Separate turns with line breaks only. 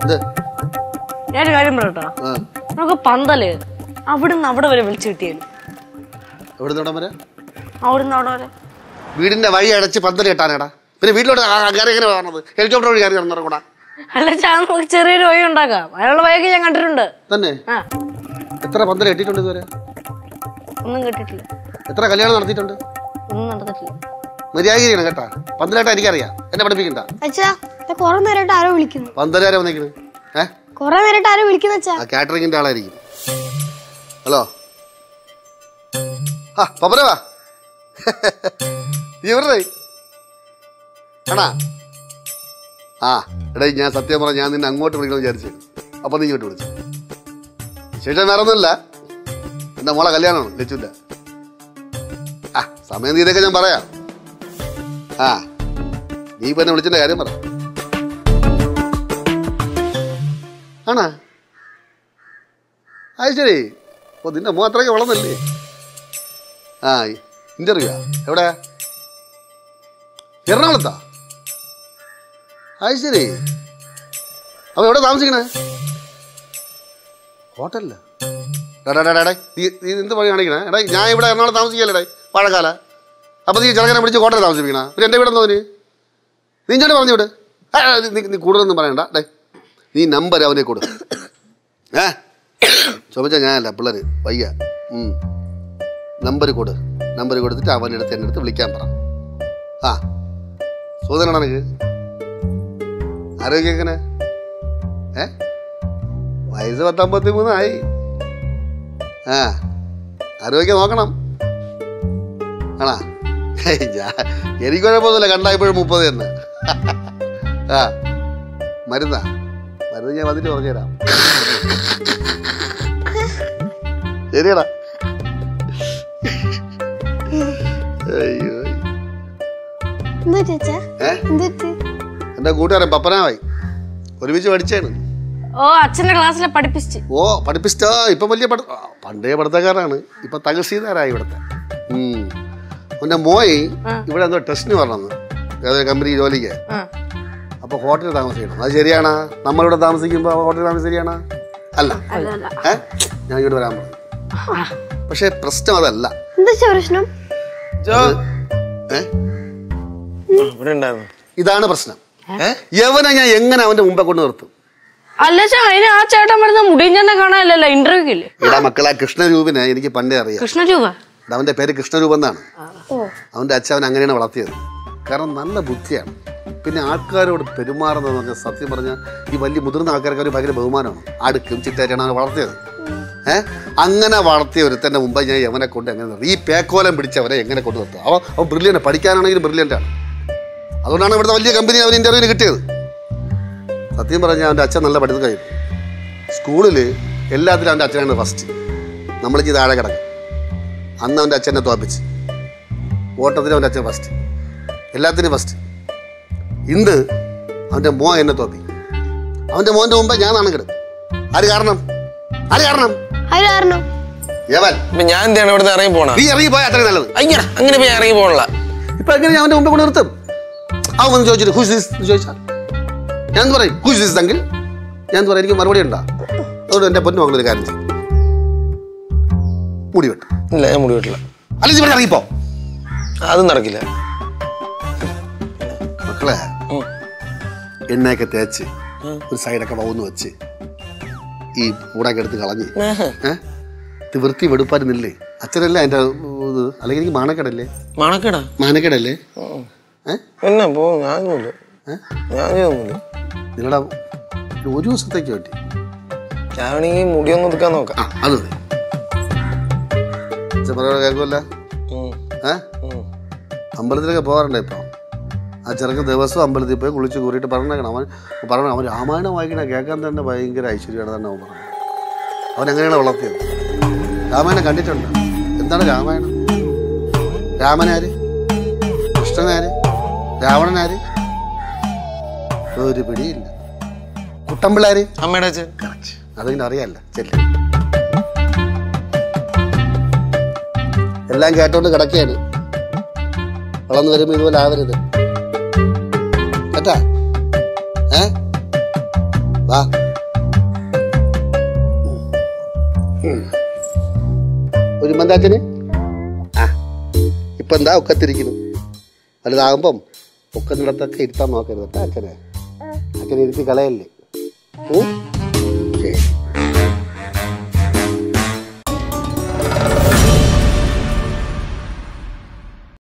എന്ത്
ഞാനൊരു കാര്യം പറയട്ടോ
ആ
നമുക്ക് പന്തല് അവിടുന്ന് അവിടെ വരെ വിളിച്ചു കിട്ടിയാലും
എവിടെ നിന്ന് വരെ
അവിടുന്ന് അവിടെ വരെ
വീടിന്റെ വഴി അടച്ച് പന്തൽ കെട്ടാനേടാ പിന്നെ വീട്ടിലോട്ട് ആ കയറി എങ്ങനെ പറഞ്ഞത് ഹെലികോപ്റ്റർ വഴി കയറി നടന്നൂടാ
അല്ല ചാ നമുക്ക് ചെറിയൊരു വഴി ഉണ്ടാക്കാം അതിനുള്ള വഴിയൊക്കെ ഞാൻ കണ്ടിട്ടുണ്ട്
തന്നെ
ആ
എത്ര പന്തൽ കെട്ടിയിട്ടുണ്ട് ഇതുവരെ
ഒന്നും കേട്ടിട്ടില്ല
എത്ര കല്യാണം നടത്തിയിട്ടുണ്ട്
ഒന്നും നടന്നിട്ടില്ല
മര്യാദയാണ് കേട്ടാ പന്തലേട്ടാ എനിക്കറിയാം എന്നെ പഠിപ്പിക്കണ്ട
അച്ഛാ കൊറേ നേരമായിട്ട് ആരോ വിളിക്കുന്നു
പന്തലാരെ വന്നേക്കണ് ഏ
കൊറേ നേരമായിട്ട് ആരോ വിളിക്കുന്ന അച്ഛാ
ആ കാറ്ററിങ്ങിന്റെ ആളായിരിക്കും ഹലോ ആ പപ്പരവാ നീ എവിടെ ആണാ ആ എടാ ഞാൻ സത്യം പറഞ്ഞ ഞാൻ നിന്നെ അങ്ങോട്ട് വിളിക്കണം വിചാരിച്ചു അപ്പൊ നീ ഇങ്ങോട്ട് വിളിച്ചു ശേഷം വേറെ ഒന്നുമില്ല എന്റെ മോളെ കല്യാണമാണ് ലച്ചുല്ല ആ സമയം തീരെയൊക്കെ ഞാൻ പറയാം ആ നീ ഇപ്പൊ എന്നെ വിളിച്ചതിന്റെ കാര്യം പറ ആണാ അത് ശരി ഓ നിന്റെ മോ അത്രയൊക്കെ വളർന്നല്ലേ ആ ഇന്റർവ്യൂ എവിടെ എറണാകുളത്താ അത് ശരി അപ്പൊ എവിടെ താമസിക്കണേ ഹോട്ടലില്ല നീ നീ എന്ത് പണി കാണിക്കണേ എടാ ഞാൻ ഇവിടെ എറണാകുളം താമസിക്കല്ലേ വാഴക്കാല അപ്പൊ നീ ചെറുക്കനെ പിടിച്ച് കോട്ടയം താമസിപ്പിക്കണ പിന്നെ എൻ്റെ വീടെ തോന്നി നീ ഇങ്ങോട്ട് പറഞ്ഞു വിട് ആ, നീ നീ കൂടുതലൊന്നും പറയണ്ട ഡേ നീ നമ്പർ അവനെ കൊടു ഏ ചോദിച്ചാൽ ഞാനല്ല പിള്ളേർ വയ്യ നമ്പർ കൊടു നമ്പർ കൊടുത്തിട്ട് അവൻ്റെ അടുത്ത് എൻ്റെ അടുത്ത് വിളിക്കാൻ പറ ആ സൂതനാണ് എനിക്ക് ആരോഗ്യം എങ്ങനെ ഏ വയസ്സ് പത്തമ്പത്തി മൂന്നായി ആ ആരോഗ്യം നോക്കണം ആണാ ഹേയ്, ഞാ- എനിക്ക് കുഴപ്പമൊന്നുമില്ല കണ്ടായപ്പോഴും മുപ്പത് തന്നെ ആ മരുന്നാ മരുന്ന് ഞാൻ വന്നിട്ട് പറഞ്ഞുതരാം ശരിയടാ അയ്യോ
എന്താ ചേച്ചാ
ഏ
എന്തിട്ട്
എൻ്റെ കൂട്ടുകാരൻ പപ്പനാവായി ഒരുമിച്ച് പഠിച്ചാണ്
ഓ അച്ഛന്റെ ക്ലാസ്സിലെ പഠിപ്പിച്ച്
ഓ പഠിപ്പിച്ച ഇപ്പം വലിയ പഠി ആ, പണ്ടേ പഠിത്തക്കാരാണ് ഇപ്പൊ തഹസീൽദാരായി ഇവിടുത്തെ ഉം. പിന്നെ മോയി ഇവിടെ എന്തോ ടെസ്റ്റിന് പറഞ്ഞത് ഏതൊരു കമ്പനി ജോലിക്ക്
ആ
അപ്പൊ ഹോട്ടലിൽ താമസിക്കണം അത് ശരിയാണാ നമ്മളിവിടെ താമസിക്കുമ്പോൾ ഹോട്ടലിൽ താമസം ശരിയാണാ അല്ല ഏ ഞാൻ ഇങ്ങോട്ട് വരാൻ പറഞ്ഞു പക്ഷെ പ്രശ്നം അതല്ല
എന്താ ചാ പ്രശ്നം
ഏ
ഇവിടെ ഉണ്ടായിരുന്നു
ഇതാണ് പ്രശ്നം യവനെ ഞാൻ എങ്ങനെ അവന്റെ മുമ്പേ കൊണ്ട് നിർത്തും
അല്ല ചാ അതിന് ആ ചേട്ടൻ വരുന്ന മുടിയും തന്നെ കാണാനില്ലല്ലോ ഇന്റർവ്യൂക്ക് ഇല്ലേ
ഇടാ മക്കളെ കൃഷ്ണരൂപിനെ എനിക്ക് പണ്ടേ അറിയാം
കൃഷ്ണരൂപ
ഇത് അവന്റെ പേര് കൃഷ്ണരൂപം എന്നാണ് അവന്റെ അച്ഛൻ അവൻ അങ്ങനെയാണ് വളർത്തിയത് കാരണം നല്ല ബുദ്ധിയാണ് പിന്നെ ആൾക്കാരോട് പെരുമാറുന്നത് പറഞ്ഞാൽ സത്യം പറഞ്ഞാൽ ഈ വലിയ മുതിർന്ന ആൾക്കാർക്ക് ഒരു ഭയങ്കര ബഹുമാനമാണ് അടുക്കും ചിറ്റായിട്ടാണ് അവനെ വളർത്തിയത് ഏഹ് അങ്ങനെ വളർത്തിയ ഒരുത്തന്റെ മുമ്പ് ഞാൻ യവനെ കൊണ്ട് എങ്ങനെ നിർത്തി ഈ പേക്കോലം പിടിച്ചവരെ എങ്ങനെ കൊണ്ട് നിർത്തുക അവൻ അവൻ ബ്രില്യൻ്റ് പഠിക്കാനാണെങ്കിലും ബ്രില്യൻ്റ് ആണ് അതുകൊണ്ടാണ് ഇവിടുത്തെ വലിയ കമ്പനി അവൻ ഇന്റർവ്യൂവിന് കിട്ടിയത് സത്യം പറഞ്ഞാൽ അവൻ്റെ അച്ഛൻ നല്ല പഠിത്തം കഴിയും സ്കൂളിൽ എല്ലാത്തിലും അവൻ്റെ അച്ഛനാണ് ഫസ്റ്റ് നമ്മൾക്ക് താഴെ കിടക്കും അന്ന് അവൻ്റെ അച്ഛനെ തോപ്പിച്ച് ഓട്ടത്തിന് അവൻ്റെ അച്ഛൻ ഫസ്റ്റ് എല്ലാത്തിനും ഫസ്റ്റ് ഇന്ന് അവൻ്റെ മോൻ എന്നെ തോപ്പി അവൻ്റെ മോൻ്റെ മുമ്പേ ഞാൻ നാണം കിടും ആര് കാരണം ആര് കാരണം
അത് കാരണം
യവൻ
ഇപ്പൊ ഞാൻ എന്താണ് ഇവിടുന്ന് ഇറങ്ങി പോണ
നീ ഇറങ്ങി പോയാൽ അത്രയും നല്ലത്
അയ്യടാ അങ്ങനെ ഇപ്പൊ ഞാൻ ഇറങ്ങി പോകണില്ല
ഇപ്പൊ എങ്ങനെ ഞാൻ അവൻ്റെ മുമ്പേ കൊണ്ട് നിർത്തും അവൻ വന്ന് ചോദിച്ചിട്ട് ഹുസ് ദിസ് എന്ന് ചോദിച്ചാൽ ഞാൻ എന്ത് പറയും ഹുസ് ദിസ് എങ്കിൽ ഞാൻ എന്ത് പറയും എനിക്ക് മറുപടി ഉണ്ടാ അതുകൊണ്ട് എൻ്റെ പൊന്നു മകളൊരു കാര്യം ചെയ്യും മുടി വെട്ടും
ഇല്ല ഞാൻ മുടി വീട്ടില്ല
അല്ലെങ്കിൽ ഇവിടെ ഇറങ്ങിപ്പോ
അതും നടക്കില്ല
മക്കളെ
ഉം.
എണ്ണയൊക്കെ തേച്ച് ഒരു സൈഡൊക്കെ വൗന്ന് വെച്ച് ഈ കൂടൊക്കെ എടുത്ത് കളഞ്ഞ് ഏഹ് ഇത് വൃത്തി വെടുപ്പായിരുന്നില്ലേ അച്ഛനല്ലേ അതിൻ്റെ ഇത് അല്ലെങ്കിൽ എനിക്ക് മാനക്കേടല്ലേ
മണക്കടാ
മാനക്കേടല്ലേ ഏഹ്
പിന്നെ പോ ഞാനൊന്നുമില്ല ഞാൻ ചെയ്തൊന്നുമില്ല
നിങ്ങളുടെ ഒരു ദിവസത്തേക്ക് വേണ്ടി
ഞാൻ വേണമെങ്കിൽ മുടിയൊന്നും ഒതുക്കാൻ നോക്കാം
ആ അത് മതി അച്ഛൻ പറയുന്നത് കേൾക്കുമല്ല
ഉം.
ഏഹ്
ഉം.
അമ്പലത്തിലൊക്കെ പോകാറുണ്ട് ഇപ്പം ആ ചെറുക്കൻ ദിവസവും അമ്പലത്തിൽ പോയി കുളിച്ച് കൂറിയിട്ട് പറഞ്ഞേക്കണം അവൻ പറയണം അവൻ രാമായണം വായിക്കണ കേൾക്കാൻ തന്നെ ഭയങ്കര ഐശ്വര്യമാണ് തന്നെ അവൻ പറഞ്ഞത് അവൻ എങ്ങനെയാണ് വളർത്തിയത് രാമായണം കണ്ടിട്ടുണ്ട് എന്താണ് രാമായണം രാമനാര് കൃഷ്ണനാര് രാവണനാര് ഒരു പിടിയില്ല കുട്ടമ്പിള്ളാര്
അമ്മയുടെ അച്ഛൻ
അതിങ്ങനെ അറിയാല്ല ചെല്ല് എല്ലാം കേട്ടോണ്ട് കിടക്കുകയാണ് വളർന്നു വരുമ്പോ ഇതുപോലെ ആവരുത് കേട്ടാ ഏ വാ ഒരു മന്താച്ചന് ആ ഇപ്പൊ എന്താ ഒക്കത്തിരിക്കുന്നു വലുതാകുമ്പം ഒക്കുന്നിടത്തൊക്കെ ഇരുത്താൻ നോക്കരുത് കേട്ടോ അച്ഛനെ അച്ഛനെ ഇരുത്തി കളയല്ലേ ഉം?